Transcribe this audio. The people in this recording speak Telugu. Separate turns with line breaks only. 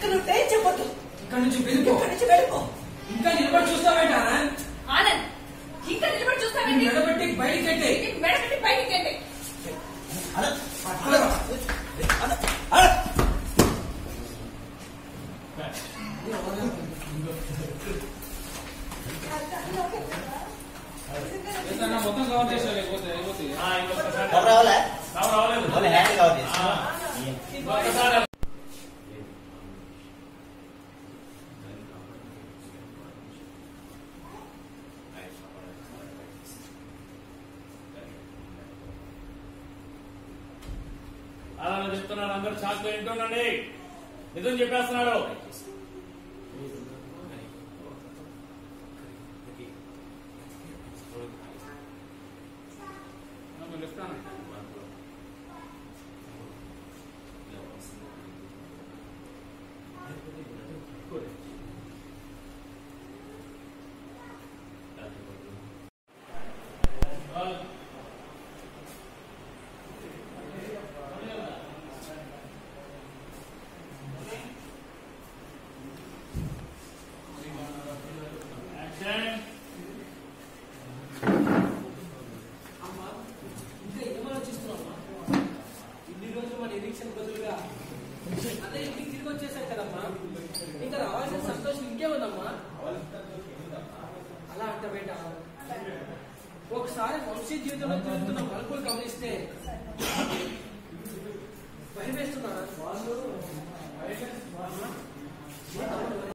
ఇక్కడ ఉంటే చెప్పొద్దు
ఇక్కడ నుంచి వెళ్ళిపో
ఇక్కడి నుంచి వెళ్ళిపో
ఇంకా నిలబడి చూస్తావేంటి ఆనంద్
ఆనంద్ ఇంకా నిలబడి చూస్తావేంటి
నిలబెట్టి బయటికి ఎట్టే
నీ మెడకట్టి బయటికి వెళ్ళి
ఏదన్నా మొత్తం కవర్ చేసా లేకపోతే అయిపోతే
కవర్ రావాలా ఓన్లీ హ్యాండ్ కవర్ చేసి
అలా చెప్తున్నాడు అందరు షాక్ వింటుండండి నిజం చెప్పేస్తున్నాడు
లెఫ్ట్ ఆనంద్
యాక్షన్
అమ్మా ఇంకా ఏం ఆలోచిస్తున్నావమ్మా ఇన్ని రోజులు మన ఎడిక్షన్ బదులుగా అదే ఇంటికి తిరిగి వచ్చేసాం కదమ్మా ఇంకా రావాల్సిన సంతోషం ఇంకేముందమ్మా అలా అంట బేట ఒకసారి వంశీ జీవితంలో తిరుగుతున్న మలుపులు గమనిస్తే భయం వేస్తున్నా వాళ్ళు భయం వేస్తున్నా?